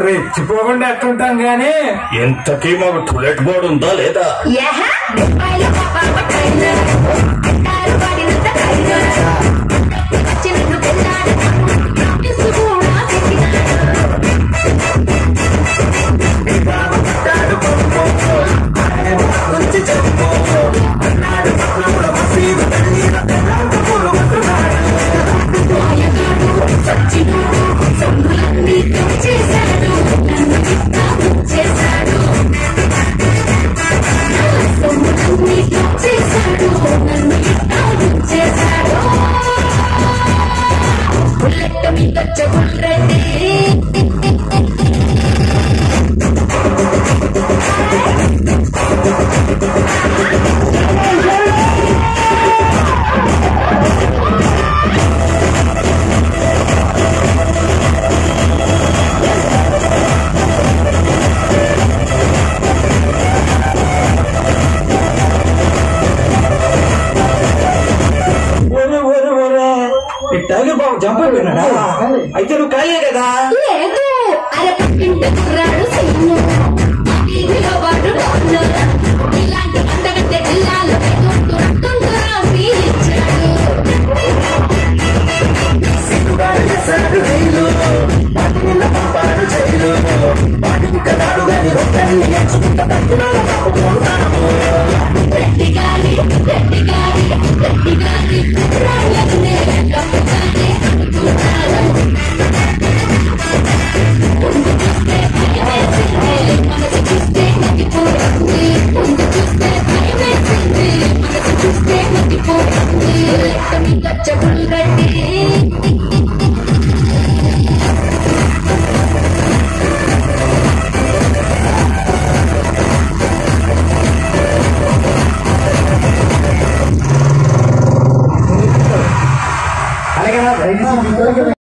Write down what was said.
రెచ్చిపోకుండా ఎట్టుంటాం గానీ ఇంతకీ మాకు టూలెట్ బోర్డు ఉందా లేదా యహ నిప్పాయిల పాప పట్టైన అంటారు వాడినంత కైన చిన్న పిల్లాడు ఇసుకూడా పెట్టినాడు మాయగాడు చచ్చినోడు సొమ్ములన్నీ దోచేశాడు నన్ను చిత్తా చేశాడు సొమ్ములన్నీ దోచేశాడు నన్ను చిత్తా చేశాడు బుల్లెట్ మీద చెబుల్రెడ్డి ఒరే ఒరే ఒరే ఈ టైగర్ బాబు జంప్ అయిపోయినాడా అయితే నువ్వు ఖాళీ కదా లేదు అరపక్కింట కుర్రాడు సీను వీధిలో వాడు డోను ఇలాంటి అందగత్తె జిల్లాలో తుంటురా ఇచ్చాడు రెడ్డి గారి రెడ్డి గారి రెడ్డి గారి రాళ్ళనే కప్పుతానే అనుకుంటాను ముందు చూస్తే భయమేసింది మనసు చూస్తే మతిపోతుంది ముందు చూస్తే భయమేసింది మనసు చూస్తే మతిపోతుంది లెక్క మీద చెవులు రెడ్డి అలాగే